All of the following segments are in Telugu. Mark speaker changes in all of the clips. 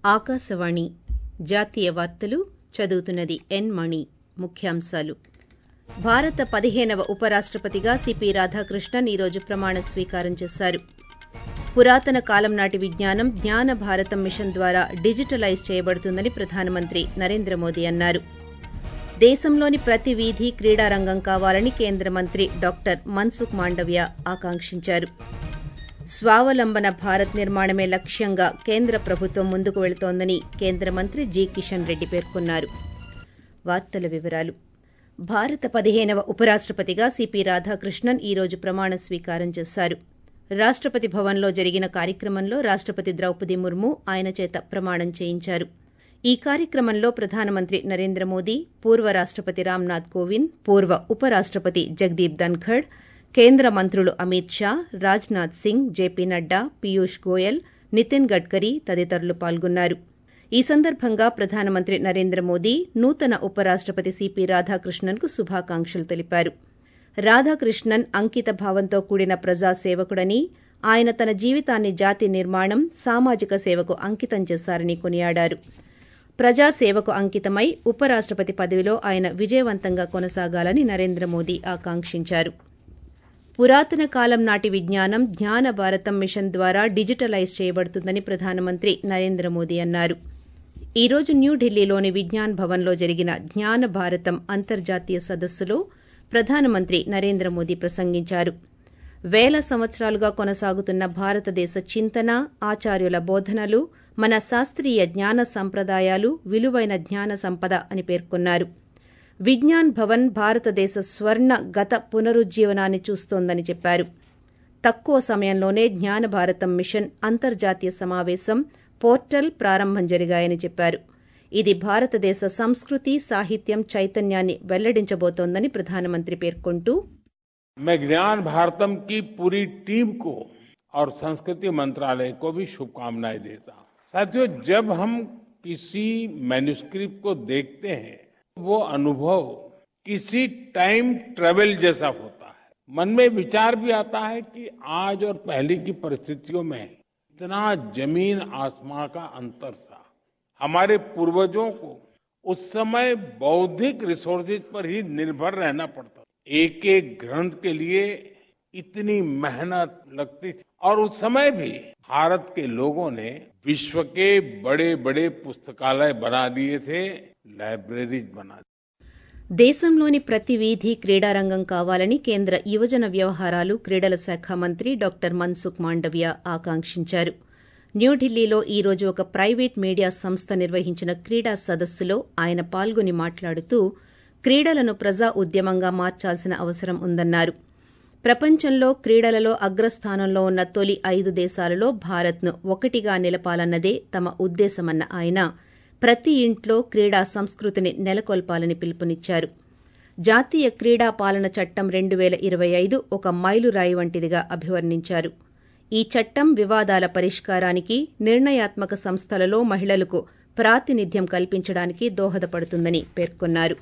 Speaker 1: ఆకాశవాణి జాతీయ వార్తలు చదువుతున్నది ఎన్ మణి ముఖ్యాంశాలు భారత పదిహేనవ ఉపరాష్టపతిగా సిపి రాధాకృష్ణన్ ఈరోజు ప్రమాణ స్వీకారం చేశారు పురాతన కాలం నాటి విజ్ఞానం జ్ఞాన భారతం మిషన్ ద్వారా డిజిటలైజ్ చేయబడుతుందని ప్రధానమంత్రి నరేంద్ర మోదీ అన్నారు దేశంలోని ప్రతి వీధి క్రీడారంగం కావాలని కేంద్ర మంత్రి డాక్టర్ మన్సుఖ్ మాండవ్య ఆకాంక్షించారు స్వావలంబన భారత్ నిర్మాణమే లక్ష్యంగా కేంద్ర ప్రభుత్వం ముందుకు వెళుతోందని కేంద్ర మంత్రి జి కిషన్ రెడ్డి పేర్కొన్నారు వార్తల వివరాలు భారత పదిహేనవ ఉపరాష్టపతిగా సిపి రాధాకృష్ణన్ ఈరోజు ప్రమాణ స్వీకారం చేశారు రాష్టపతి భవన్లో జరిగిన కార్యక్రమంలో రాష్టపతి ద్రౌపది ముర్ము ఆయన చేత ప్రమాణం చేయించారు ఈ కార్యక్రమంలో ప్రధానమంత్రి నరేంద్ర మోదీ పూర్వ రాష్టపతి రామ్నాథ్ కోవింద్ పూర్వ ఉపరాష్టపతి జగదీప్ ధన్ఖడ్ కేంద్ర మంత్రులు అమిత్ షా రాజ్నాథ్ సింగ్ జేపీ నడ్డా పీయూష్ గోయల్ నితిన్ గడ్కరీ తదితరులు పాల్గొన్నారు ఈ సందర్భంగా ప్రధానమంత్రి నరేంద్ర మోదీ నూతన ఉపరాష్టపతి సిపి రాధాకృష్ణన్కు శుభాకాంక్షలు తెలిపారు రాధాకృష్ణన్ అంకిత భావంతో కూడిన ప్రజాసేవకుడని ఆయన తన జీవితాన్ని జాతి నిర్మాణం సామాజిక సేవకు అంకితం చేశారని కొనియాడారు ప్రజాసేవకు అంకితమై ఉపరాష్టపతి పదవిలో ఆయన విజయవంతంగా కొనసాగాలని నరేంద్ర మోదీ ఆకాంక్షించారు పురాతన కాలం నాటి విజ్ఞానం జ్ఞాన భారతం మిషన్ ద్వారా డిజిటలైజ్ చేయబడుతుందని ప్రధానమంత్రి నరేంద్ర మోదీ అన్నారు ఈ రోజు న్యూఢిల్లీలోని విజ్ఞాన్ భవన్లో జరిగిన జ్ఞాన భారతం అంతర్జాతీయ సదస్సులో ప్రధానమంత్రి నరేంద్ర మోదీ ప్రసంగించారు పేల సంవత్సరాలుగా కొనసాగుతున్న భారతదేశ చింతన ఆచార్యుల బోధనలు మన శాస్త్రీయ జ్ఞాన సంప్రదాయాలు విలువైన జ్ఞాన సంపద అని పేర్కొన్నారు విజ్ఞాన్ భవన్ భారతదేశ స్వర్ణ గత పునరుజ్జీవనాన్ని చూస్తోందని చెప్పారు తక్కువ సమయంలోనే జ్ఞాన భారతం మిషన్ అంతర్జాతీయ సమావేశం పోర్టల్ ప్రారంభం జరిగాయని చెప్పారు ఇది భారతదేశ సంస్కృతి సాహిత్యం చైతన్యాన్ని వెల్లడించబోతోందని ప్రధానమంత్రి పేర్కొంటూ
Speaker 2: मैं ज्ञान भारतम की पूरी टीम को और संस्कृति मंत्रालय को भी शुभकामनाएं देता हूं साथियों जब हम किसी मैन्यूस्क्रिप्ट को देखते हैं वो अनुभव किसी टाइम ट्रेवल जैसा होता है मन में विचार भी आता है कि आज और पहले की परिस्थितियों में इतना जमीन आसमां का अंतर था हमारे पूर्वजों को उस समय बौद्धिक रिसोर्सेज पर ही निर्भर रहना पड़ता एक एक ग्रंथ के लिए इतनी मेहनत लगती थी और उस समय भी भारत के लोगों ने विश्व के बड़े बड़े पुस्तकालय बना दिए थे लाइब्रेरीज बना दी
Speaker 1: దేశంలోని ప్రతి వీధి క్రీడారంగం కావాలని కేంద్ర యువజన వ్యవహారాలు క్రీడల శాఖ మంత్రి డాక్టర్ మన్సుఖ్ మాండవ్య ఆకాంక్షించారు న్యూఢిల్లీలో ఈ రోజు ఒక ప్రైవేట్ మీడియా సంస్థ నిర్వహించిన క్రీడా సదస్సులో ఆయన పాల్గొని మాట్లాడుతూ క్రీడలను ప్రజా ఉద్యమంగా మార్చాల్సిన అవసరం ఉందన్నారు ప్రపంచంలో క్రీడలలో అగ్రస్థానంలో ఉన్న తొలి ఐదు దేశాలలో భారత్ను ఒకటిగా నిలపాలన్నదే తమ ఉద్దేశమన్న ఆయన ప్రతి ఇంట్లో క్రీడా సంస్కృతిని నెలకొల్పాలని పిలుపునిచ్చారు జాతీయ క్రీడా పాలన చట్టం రెండు పేల ఇరవై ఐదు ఒక మైలురాయి వంటిదిగా అభివర్ణించారు ఈ చట్టం వివాదాల పరిష్కారానికి నిర్ణయాత్మక సంస్థలలో మహిళలకు ప్రాతినిధ్యం కల్పించడానికి దోహదపడుతుందని పేర్కొన్నారు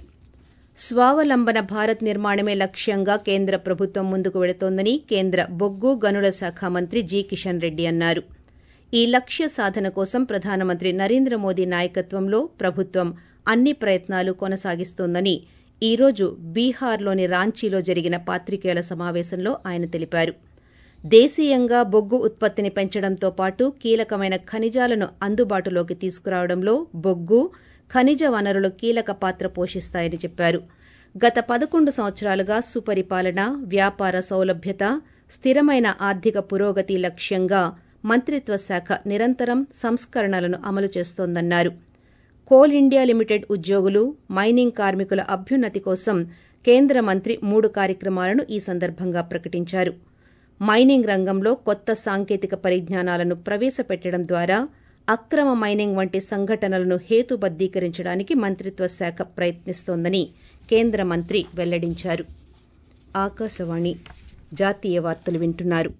Speaker 1: స్వావలంబన భారత్ నిర్మాణమే లక్ష్యంగా కేంద్ర ప్రభుత్వం ముందుకు వెళుతోందని కేంద్ర బొగ్గు గనుల శాఖ మంత్రి జి కిషన్ రెడ్డి అన్నారు ఈ లక్ష్య సాధన కోసం ప్రధానమంత్రి నరేంద్ర మోదీ నాయకత్వంలో ప్రభుత్వం అన్ని ప్రయత్నాలు కొనసాగిస్తోందని ఈ రోజు బీహార్లోని రాంచీలో జరిగిన పాత్రికేయుల సమావేశంలో ఆయన తెలిపారు దేశీయంగా బొగ్గు ఉత్పత్తిని పెంచడంతో పాటు కీలకమైన ఖనిజాలను అందుబాటులోకి తీసుకురావడంలో బొగ్గు ఖనిజ వనరులు కీలక పాత్ర పోషిస్తాయని చెప్పారు గత పదకొండు సంవత్సరాలుగా సుపరిపాలన వ్యాపార సౌలభ్యత స్థిరమైన ఆర్థిక పురోగతి లక్ష్యంగా మంత్రిత్వ శాఖ నిరంతరం సంస్కరణలను అమలు చేస్తోందన్నారు కోల్ ఇండియా లిమిటెడ్ ఉద్యోగులు మైనింగ్ కార్మికుల అభ్యున్నతి కోసం కేంద్ర మంత్రి మూడు కార్యక్రమాలను ఈ సందర్భంగా ప్రకటించారు మైనింగ్ రంగంలో కొత్త సాంకేతిక పరిజ్ఞానాలను ప్రవేశపెట్టడం ద్వారా అక్రమ మైనింగ్ వంటి సంఘటనలను హేతుబద్దీకరించడానికి మంత్రిత్వ శాఖ ప్రయత్నిస్తోందని కేంద్ర మంత్రి వెల్లడించారు ఆకాశవాణి జాతీయ వార్తలు వింటున్నారు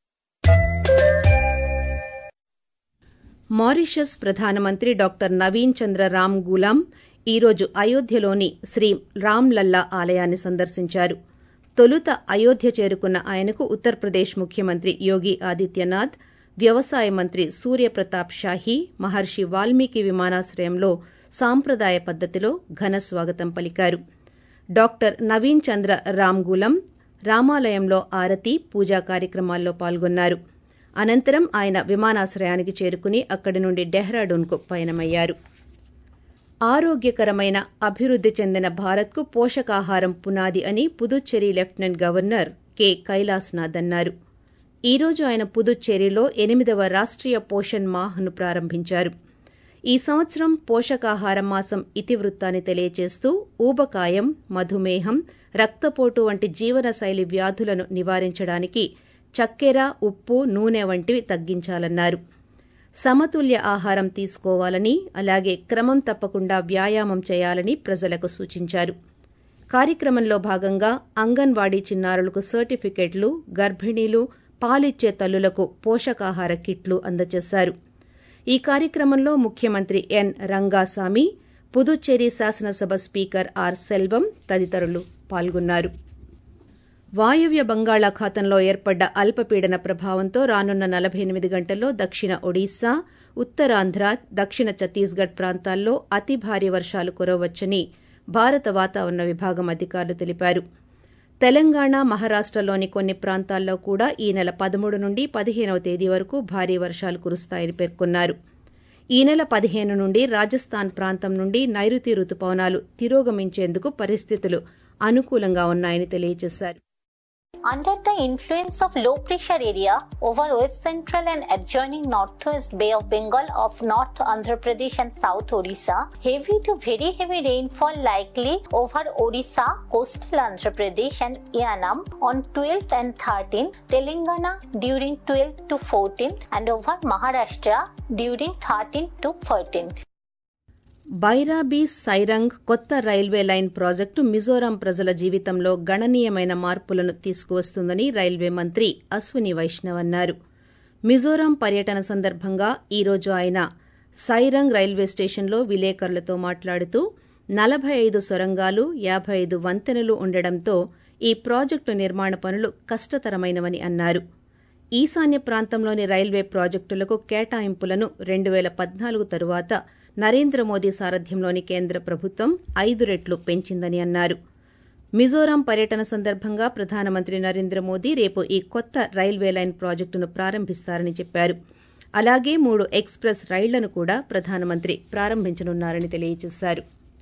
Speaker 1: మారిషస్ ప్రధానమంత్రి డాక్టర్ నవీన్ చంద్ర రామ్ గూలాం ఈరోజు అయోధ్యలోని శ్రీ రామ్లల్లా ఆలయాన్ని సందర్శించారు తొలుత అయోధ్య చేరుకున్న ఆయనకు ఉత్తరప్రదేశ్ ముఖ్యమంత్రి యోగి ఆదిత్యనాథ్ వ్యవసాయ మంత్రి సూర్యప్రతాప్ షాహీ మహర్షి వాల్మీకి విమానాశ్రయంలో సాంప్రదాయ పద్దతిలో ఘన స్వాగతం పలికారు డాక్టర్ నవీన్ చంద్ర రామ్గూలం రామాలయంలో ఆరతి పూజా కార్యక్రమాల్లో పాల్గొన్నారు అనంతరం ఆయన విమానాశ్రయానికి చేరుకుని అక్కడి నుండి డెహ్రాడూన్కు పయనమయ్యారు ఆరోగ్యకరమైన అభివృద్ది చెందిన భారత్కు పోషకాహారం పునాది అని Puducherry lieutenant governor K Kailashnath అన్నారు ఈ రోజు ఆయన పుదుచ్చేరిలో ఎనిమిదవ రాష్ట్రీయ పోషణ్ మాహ్ను ప్రారంభించారు ఈ సంవత్సరం పోషకాహార మాసం ఇతివృత్తాన్ని తెలియజేస్తూ ఊబకాయం మధుమేహం రక్తపోటు వంటి జీవనశైలి వ్యాధులను నివారించడానికి చక్కెర ఉప్పు నూనె వంటివి తగ్గించాలన్నారు సమతుల్య ఆహారం తీసుకోవాలని అలాగే క్రమం తప్పకుండా వ్యాయామం చేయాలని ప్రజలకు సూచించారు కార్యక్రమంలో భాగంగా అంగన్వాడీ చిన్నారులకు సర్టిఫికెట్లు గర్భిణీలు పాలిచ్చే తల్లులకు పోషకాహార కిట్లు అందజేశారు ఈ కార్యక్రమంలో ముఖ్యమంత్రి ఎన్ రంగాసామి పుదుచ్చేరి శాసనసభ స్పీకర్ ఆర్ సెల్వం తదితరులు పాల్గొన్నారు వాయవ్య బంగాళాఖాతంలో ఏర్పడ్డ అల్పపీడన ప్రభావంతో రానున్న నలభై ఎనిమిది గంటల్లో దక్షిణ ఒడిశా ఉత్తరాంధ్ర దక్షిణ ఛత్తీస్గఢ్ ప్రాంతాల్లో అతి భారీ వర్షాలు కురవచ్చని భారత వాతావరణ విభాగం అధికారులు తెలిపారు తెలంగాణ మహారాష్టలోని కొన్ని ప్రాంతాల్లో కూడా ఈ నెల పదమూడు నుండి పదిహేనవ తేదీ వరకు భారీ వర్షాలు కురుస్తాయని పేర్కొన్నారు ఈ నెల పదిహేను నుండి రాజస్థాన్ ప్రాంతం నుండి నైరుతి రుతుపవనాలు తిరోగమించేందుకు పరిస్థితులు అనుకూలంగా ఉన్నాయని తెలియజేశారు
Speaker 3: Under the influence of low pressure area over west central and adjoining northwest Bay of Bengal of North Andhra Pradesh and South Orissa, heavy to very heavy rainfall likely over Orissa, coastal Andhra Pradesh and Yanam on 12th and 13th, Telangana during 12th to 14th, and over Maharashtra during 13th to 14th.
Speaker 1: బైరాబీ సైరంగ్ కొత్త రైల్వే లైన్ ప్రాజెక్టు మిజోరాం ప్రజల జీవితంలో గణనీయమైన మార్పులను తీసుకువస్తుందని రైల్వే మంత్రి అశ్విని వైష్ణవ్ అన్నారు మిజోరాం పర్యటన సందర్భంగా ఈ రోజు ఆయన సైరంగ్ రైల్వే స్టేషన్లో విలేకరులతో మాట్లాడుతూ నలభై ఐదు సొరంగాలు యాభై ఐదు వంతెనలు ఉండడంతో ఈ ప్రాజెక్టు నిర్మాణ పనులు కష్టతరమైనవని అన్నారు ఈశాన్య ప్రాంతంలోని రైల్వే ప్రాజెక్టులకు కేటాయింపులను రెండు వేల పద్నాలుగు తరువాత నరేంద్ర మోదీ సారథ్యంలోని కేంద్ర ప్రభుత్వం ఐదు రెట్లు పెంచిందని అన్నారు మిజోరాం పర్యటన సందర్భంగా ప్రధానమంత్రి నరేంద్ర మోదీ రేపు ఈ కొత్త రైల్వే లైన్ ప్రాజెక్టును ప్రారంభిస్తారని చెప్పారు అలాగే మూడు ఎక్స్ప్రెస్ రైళ్లను కూడా ప్రధానమంత్రి ప్రారంభించనున్నారని తెలియజేశారు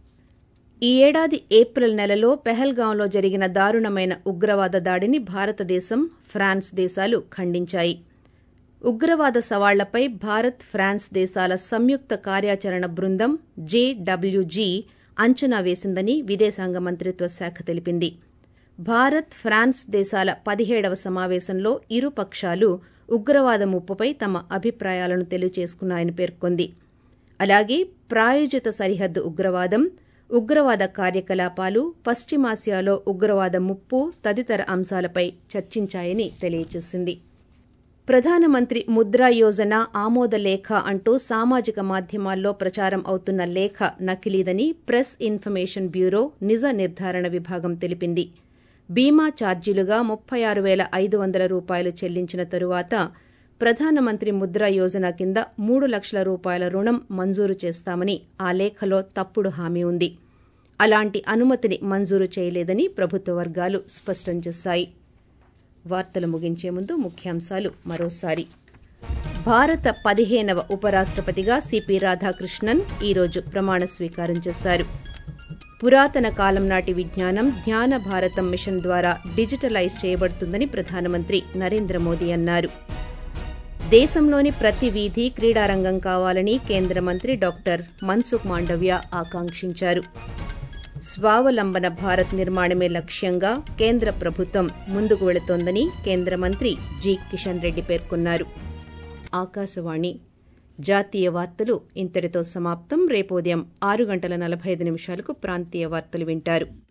Speaker 1: ఈ ఏడాది ఏప్రిల్ నెలలో పెహల్గాంలో జరిగిన దారుణమైన ఉగ్రవాద దాడిని భారతదేశం ఫ్రాన్స్ దేశాలు ఖండించాయి ఉగ్రవాద సవాళ్లపై భారత్ ఫ్రాన్స్ దేశాల సంయుక్త కార్యాచరణ బృందం జేడబ్ల్యూజీ అంచనా వేసిందని విదేశాంగ మంత్రిత్వ శాఖ తెలిపింది భారత్ ఫ్రాన్స్ దేశాల పదిహేడవ సమావేశంలో ఇరు పక్షాలు ఉగ్రవాద ముప్పుపై తమ అభిప్రాయాలను తెలియజేసుకున్నాయని పేర్కొంది అలాగే ప్రాయోజిత సరిహద్దు ఉగ్రవాదం ఉగ్రవాద కార్యకలాపాలు పశ్చిమాసియాలో ఉగ్రవాద ముప్పు తదితర అంశాలపై చర్చించాయని తెలియజేసింది ప్రధానమంత్రి ముద్రా యోజన ఆమోద లేఖ అంటూ సామాజిక మాధ్యమాల్లో ప్రచారం అవుతున్న లేఖ నకిలీదని ప్రెస్ ఇన్ఫర్మేషన్ బ్యూరో నిజ నిర్ధారణ విభాగం తెలిపింది బీమా ఛార్జీలుగా ముప్పై ఆరు వేల ఐదు వందల రూపాయలు చెల్లించిన తరువాత ప్రధానమంత్రి ముద్రా యోజన కింద మూడు లక్షల రూపాయల రుణం మంజూరు చేస్తామని ఆ లేఖలో తప్పుడు హామీ ఉంది అలాంటి అనుమతిని మంజూరు చేయలేదని ప్రభుత్వ వర్గాలు స్పష్టం చేశాయి వార్తలు ముగించే ముందు ముఖ్యాంశాలు మరోసారి భారత పదిహేనవ ఉపరాష్టపతిగా సిపి రాధాకృష్ణన్ ఈరోజు ప్రమాణ స్వీకారం చేశారు పురాతన కాలం నాటి విజ్ఞానం జ్ఞాన భారతం మిషన్ ద్వారా డిజిటలైజ్ చేయబడుతుందని ప్రధానమంత్రి నరేంద్ర మోదీ అన్నారు దేశంలోని ప్రతి వీధి క్రీడారంగం కావాలని కేంద్ర మంత్రి డాక్టర్ మన్సుఖ్ మాండవ్య ఆకాంక్షించారు స్వావలంబన భారత్ నిర్మాణమే లక్ష్యంగా కేంద్ర ప్రభుత్వం ముందుకు వెళుతోందని కేంద్ర మంత్రి జి కిషన్ రెడ్డి పేర్కొన్నారు ఆకాశవాణి జాతీయ వార్తలు ఇంతటితో సమాప్తం రేపు ఉదయం ఆరు గంటల నలభై ఐదు నిమిషాలకు ప్రాంతీయ వార్తలు వింటారు